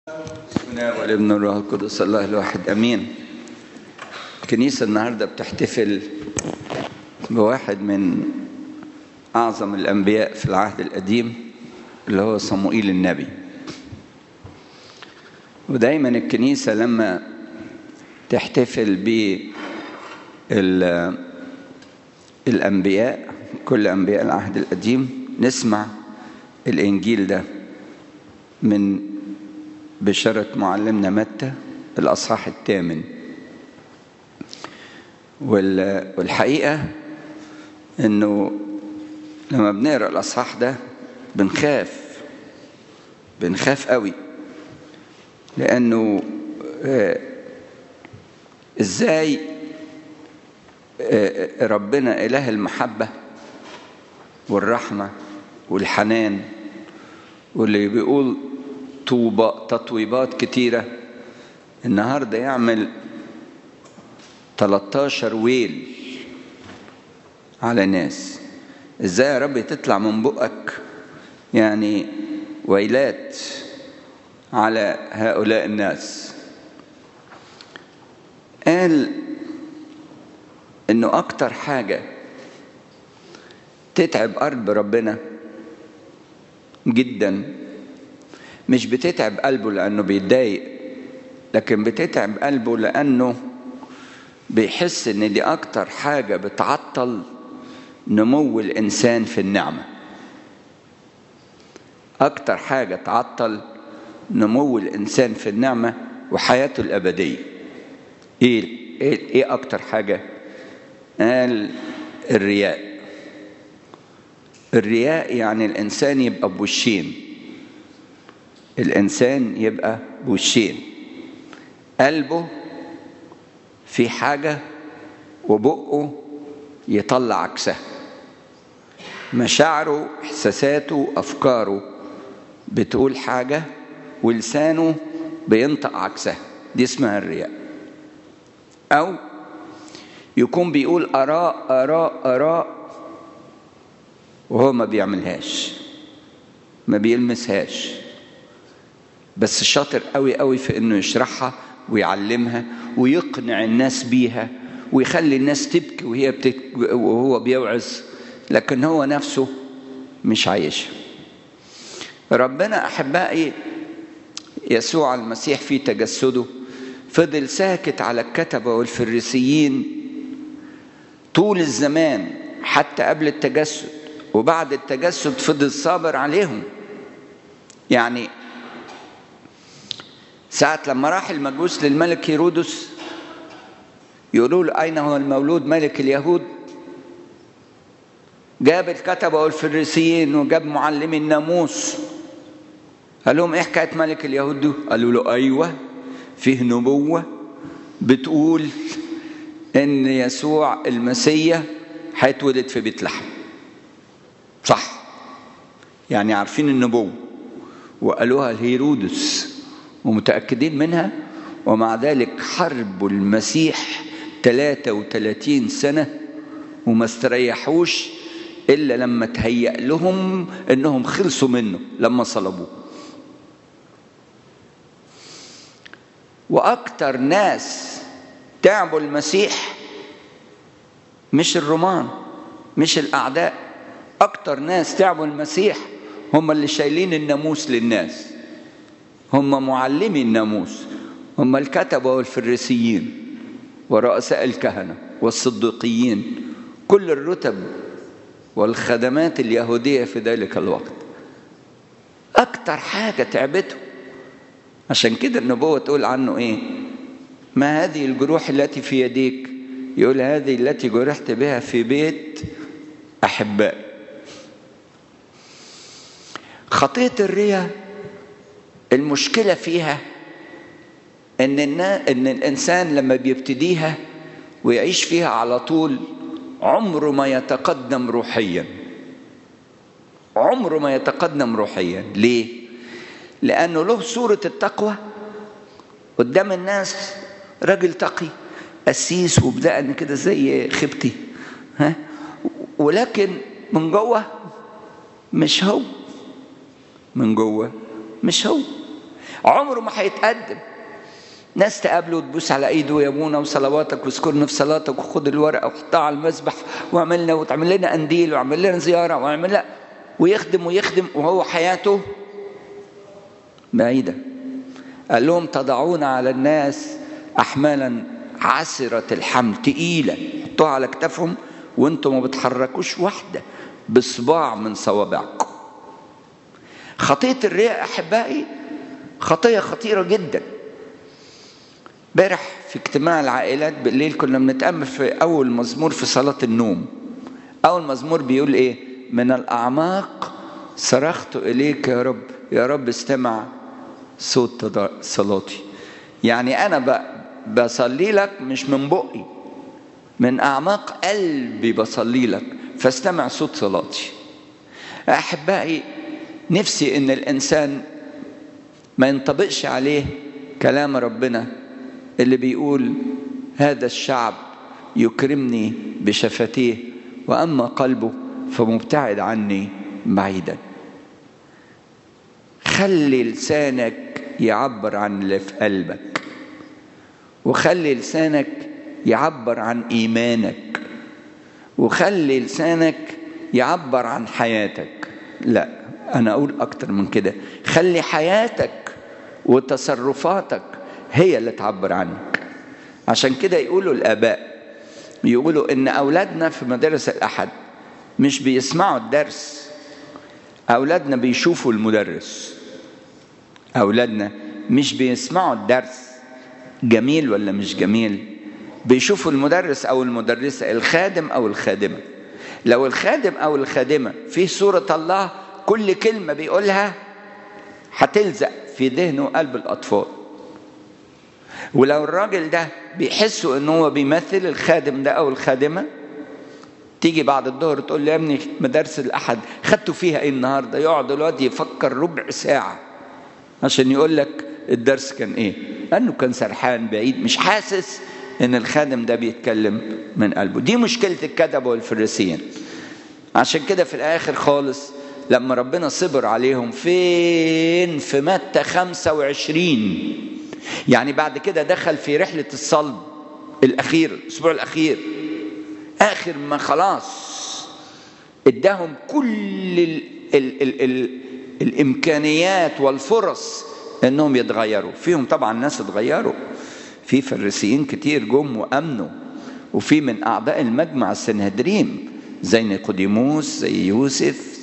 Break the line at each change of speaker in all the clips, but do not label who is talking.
والابن والابن والروح القدس الله الواحد امين الكنيسه النهارده بتحتفل بواحد من اعظم الانبياء في العهد القديم اللي هو صموئيل النبي ودايما الكنيسه لما تحتفل ب الانبياء كل انبياء العهد القديم نسمع الانجيل ده من بشارة معلمنا متى الأصحاح الثامن والحقيقة إنه لما بنقرأ الأصحاح ده بنخاف بنخاف قوي لأنه إزاي ربنا إله المحبة والرحمة والحنان واللي بيقول طوبة تطويبات كتيرة النهاردة يعمل 13 ويل على ناس ازاي يا رب تطلع من بقك يعني ويلات على هؤلاء الناس قال انه اكتر حاجة تتعب ارض ربنا جدا مش بتتعب قلبه لأنه بيتضايق لكن بتتعب قلبه لأنه بيحس إن دي أكتر حاجة بتعطل نمو الإنسان في النعمة أكتر حاجة تعطل نمو الإنسان في النعمة وحياته الأبدية إيه إيه أكتر حاجة؟ قال الرياء الرياء يعني الإنسان يبقى بوشين الإنسان يبقى بوشين قلبه في حاجة وبقه يطلع عكسها مشاعره إحساساته أفكاره بتقول حاجة ولسانه بينطق عكسها دي اسمها الرياء أو يكون بيقول آراء آراء آراء وهو ما بيعملهاش ما بيلمسهاش بس شاطر قوي قوي في انه يشرحها ويعلمها ويقنع الناس بيها ويخلي الناس تبكي وهي بتك... وهو بيوعظ لكن هو نفسه مش عايشها ربنا احبائي يسوع المسيح في تجسده فضل ساكت على الكتبه والفريسيين طول الزمان حتى قبل التجسد وبعد التجسد فضل صابر عليهم يعني ساعة لما راح المجوس للملك هيرودس يقولوا له أين هو المولود ملك اليهود جاب الكتبة والفريسيين وجاب معلمي الناموس قال لهم ايه حكاية ملك اليهود ده قالوا له أيوة فيه نبوة بتقول إن يسوع المسيح هيتولد في بيت لحم صح يعني عارفين النبوة وقالوها لهيرودس ومتأكدين منها ومع ذلك حربوا المسيح 33 سنة وما استريحوش إلا لما تهيأ لهم إنهم خلصوا منه لما صلبوه وأكتر ناس تعبوا المسيح مش الرومان مش الأعداء أكتر ناس تعبوا المسيح هم اللي شايلين الناموس للناس هم معلمي الناموس هم الكتبة والفريسيين ورؤساء الكهنة والصديقيين كل الرتب والخدمات اليهودية في ذلك الوقت أكتر حاجة تعبته عشان كده النبوة تقول عنه إيه ما هذه الجروح التي في يديك يقول هذه التي جرحت بها في بيت أحبائي خطية الرياء المشكلة فيها إن إن الإنسان لما بيبتديها ويعيش فيها على طول عمره ما يتقدم روحيا عمره ما يتقدم روحيا ليه؟ لأنه له صورة التقوى قدام الناس راجل تقي قسيس وبدأن كده زي خبتي ها ولكن من جوه مش هو من جوه مش هو عمره ما هيتقدم ناس تقابله وتبوس على ايده يا ابونا وصلواتك واذكرنا في صلاتك وخد الورقه وحطها على المسبح واعملنا وتعمل لنا قنديل واعمل لنا زياره واعمل لنا ويخدم ويخدم وهو حياته بعيده قال لهم تضعون على الناس احمالا عسره الحمل تقيله حطوها على كتافهم وانتم ما بتحركوش واحده بصباع من صوابعكم خطيه الرياء احبائي خطيه خطيره جدا امبارح في اجتماع العائلات بالليل كنا بنتامل في اول مزمور في صلاه النوم اول مزمور بيقول ايه من الاعماق صرخت اليك يا رب يا رب استمع صوت صلاتي يعني انا بصلي لك مش من بقي من اعماق قلبي بصلي لك فاستمع صوت صلاتي احبائي نفسي ان الانسان ما ينطبقش عليه كلام ربنا اللي بيقول هذا الشعب يكرمني بشفتيه واما قلبه فمبتعد عني بعيدا خلي لسانك يعبر عن اللي في قلبك وخلي لسانك يعبر عن ايمانك وخلي لسانك يعبر عن حياتك لا انا اقول اكتر من كده خلي حياتك وتصرفاتك هي اللي تعبر عنك عشان كده يقولوا الاباء يقولوا ان اولادنا في مدارس الاحد مش بيسمعوا الدرس اولادنا بيشوفوا المدرس اولادنا مش بيسمعوا الدرس جميل ولا مش جميل بيشوفوا المدرس او المدرسه الخادم او الخادمه لو الخادم او الخادمه في صوره الله كل كلمه بيقولها هتلزق في ذهن وقلب الاطفال ولو الراجل ده بيحسوا ان هو بيمثل الخادم ده او الخادمه تيجي بعد الظهر تقول له يا ابني مدارس الاحد خدتوا فيها ايه النهارده يقعد الواد يفكر ربع ساعه عشان يقول لك الدرس كان ايه لانه كان سرحان بعيد مش حاسس ان الخادم ده بيتكلم من قلبه دي مشكله الكذبه والفريسيين عشان كده في الاخر خالص لما ربنا صبر عليهم فين في متى 25 يعني بعد كده دخل في رحله الصلب الاخير الاسبوع الاخير اخر ما خلاص اداهم كل ال ال ال ال الامكانيات والفرص انهم يتغيروا فيهم طبعا ناس اتغيروا في فريسيين كتير جم وامنوا وفي من اعضاء المجمع السنهدريم زي نيقوديموس زي يوسف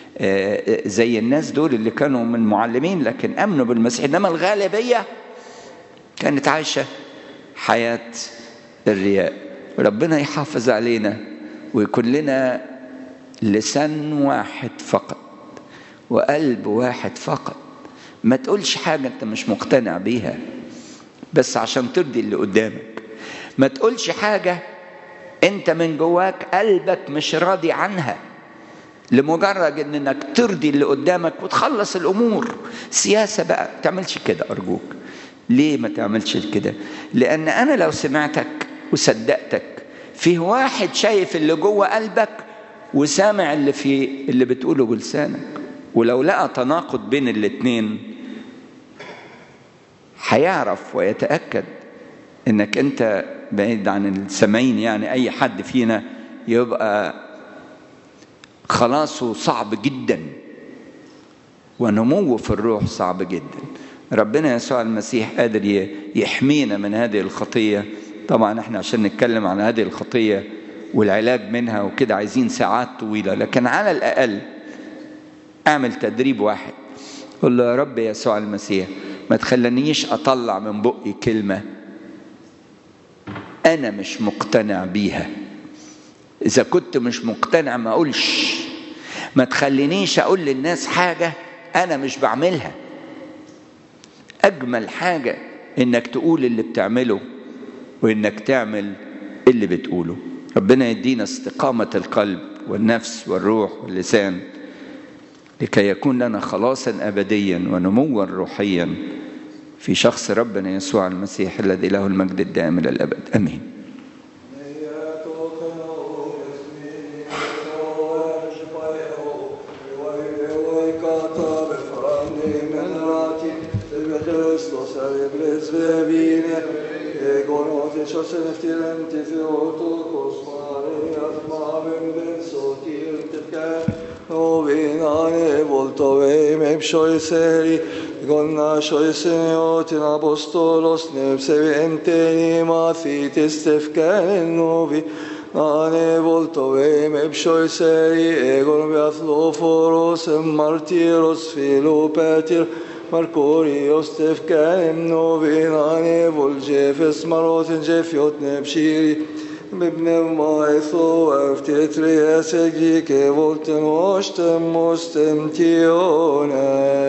زي الناس دول اللي كانوا من معلمين لكن امنوا بالمسيح انما الغالبيه كانت عايشه حياه الرياء ربنا يحافظ علينا ويكون لنا لسان واحد فقط وقلب واحد فقط ما تقولش حاجة أنت مش مقتنع بيها بس عشان ترضي اللي قدامك ما تقولش حاجة أنت من جواك قلبك مش راضي عنها لمجرد انك ترضي اللي قدامك وتخلص الامور سياسه بقى ما تعملش كده ارجوك ليه ما تعملش كده لان انا لو سمعتك وصدقتك فيه واحد شايف اللي جوه قلبك وسامع اللي في اللي بتقوله بلسانك ولو لقى تناقض بين الاتنين هيعرف ويتأكد انك انت بعيد عن السامعين يعني اي حد فينا يبقى خلاصه صعب جدا ونموه في الروح صعب جدا ربنا يسوع المسيح قادر يحمينا من هذه الخطيه طبعا احنا عشان نتكلم عن هذه الخطيه والعلاج منها وكده عايزين ساعات طويله لكن على الاقل اعمل تدريب واحد قل له يا رب يسوع المسيح ما تخلنيش اطلع من بقي كلمه انا مش مقتنع بيها اذا كنت مش مقتنع ما اقولش ما تخلينيش اقول للناس حاجه انا مش بعملها اجمل حاجه انك تقول اللي بتعمله وانك تعمل اللي بتقوله ربنا يدينا استقامه القلب والنفس والروح واللسان لكي يكون لنا خلاصا ابديا ونموا روحيا في شخص ربنا يسوع المسيح الذي له المجد الدائم الى الابد امين
Amen. Cerebres vevine, egon otis eftirem titheotokos Marias mavem ben sotir tefka, Ovinane voltove meb shoiseri, Gonna shoiseniotin apostolos nebsevente mathitis tefkanen novi, Ane voltove meb shoiseri, Egon beathloforos martiros filopetir, Markorios tefkanem novinane volgefes marotin jefiot nebshiri, Bibneumaitho eftetrias egike volten ostem mostem tione.